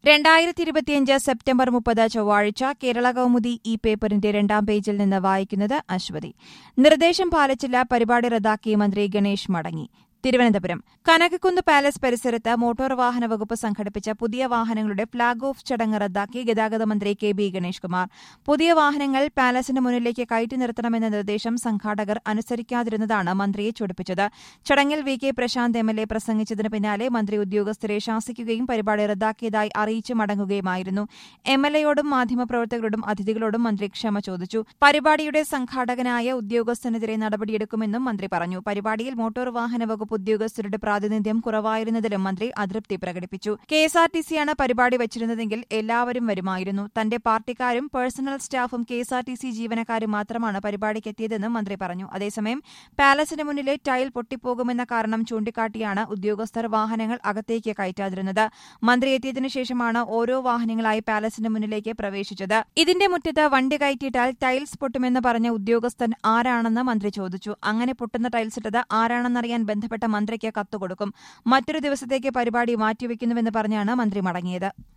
രണ്ടായിരത്തി ഇരുപത്തിയഞ്ച് സെപ്റ്റംബർ മുപ്പത് ചൊവ്വാഴ്ച കേരള കൗമുദി ഈ പേപ്പറിന്റെ രണ്ടാം പേജിൽ നിന്ന് വായിക്കുന്നത് അശ്വതി നിർദ്ദേശം പാലിച്ചില്ല പരിപാടി റദ്ദാക്കി മന്ത്രി ഗണേഷ് മടങ്ങി തിരുവനന്തപുരം കനകക്കുന്ന് പാലസ് പരിസരത്ത് മോട്ടോർ വാഹന വകുപ്പ് സംഘടിപ്പിച്ച പുതിയ വാഹനങ്ങളുടെ ഫ്ളാഗ് ഓഫ് ചടങ്ങ് റദ്ദാക്കി ഗതാഗത മന്ത്രി കെ ബി ഗണേഷ് കുമാർ പുതിയ വാഹനങ്ങൾ പാലസിന് മുന്നിലേക്ക് കയറ്റി നിർത്തണമെന്ന നിർദ്ദേശം സംഘാടകർ അനുസരിക്കാതിരുന്നതാണ് മന്ത്രിയെ ചൊടിപ്പിച്ചത് ചടങ്ങിൽ V K Prasanth M L A പ്രസംഗിച്ചതിന് പിന്നാലെ മന്ത്രി ഉദ്യോഗസ്ഥരെ ശാസിക്കുകയും പരിപാടി റദ്ദാക്കിയതായി അറിയിച്ചു മടങ്ങുകയുമായിരുന്നു എം എൽ എയോടും മാധ്യമപ്രവർത്തകരോടും അതിഥികളോടും മന്ത്രി ക്ഷമ ചോദിച്ചു പരിപാടിയുടെ സംഘാടകനായ ഉദ്യോഗസ്ഥനെതിരെ നടപടിയെടുക്കുമെന്നും മന്ത്രി പറഞ്ഞു പരിപാടിയിൽ മോട്ടോർ വാഹന വകുപ്പ് ഉദ്യോഗസ്ഥരുടെ പ്രാതിനിധ്യം കുറവായിരുന്നതിലും മന്ത്രി അതൃപ്തി പ്രകടിപ്പിച്ചു കെഎസ്ആർടിസിയാണ് പരിപാടി വച്ചിരുന്നതെങ്കിൽ എല്ലാവരും വരുമായിരുന്നു തന്റെ പാർട്ടിക്കാരും പേഴ്സണൽ സ്റ്റാഫും കെഎസ്ആർടിസി ജീവനക്കാരും മാത്രമാണ് പരിപാടിക്കെത്തിയതെന്നും മന്ത്രി പറഞ്ഞു അതേസമയം പാലസിന് മുന്നിലെ ടൈൽ പൊട്ടിപ്പോകുമെന്ന കാരണം ചൂണ്ടിക്കാട്ടിയാണ് ഉദ്യോഗസ്ഥർ വാഹനങ്ങൾ അകത്തേക്ക് കയറ്റാതിരുന്നത് മന്ത്രി എത്തിയതിനു ശേഷമാണ് ഓരോ വാഹനങ്ങളായി പാലസിന് മുന്നിലേക്ക് പ്രവേശിച്ചത് ഇതിന്റെ മുറ്റത്ത് വണ്ടി കയറ്റിയിട്ടാൽ ടൈൽസ് പൊട്ടുമെന്ന് പറഞ്ഞ ഉദ്യോഗസ്ഥൻ ആരാണെന്ന് മന്ത്രി ചോദിച്ചു അങ്ങനെ പൊട്ടുന്ന ടൈൽസ് ഇട്ടത് ആരാണെന്നറിയാൻ ബന്ധപ്പെട്ട മന്ത്രിക്ക് കത്തുകൊടുക്കും മറ്റൊരു ദിവസത്തേക്ക് പരിപാടി മാറ്റിവെക്കുന്നുവെന്ന് പറഞ്ഞാണ് മന്ത്രി മടങ്ങിയത്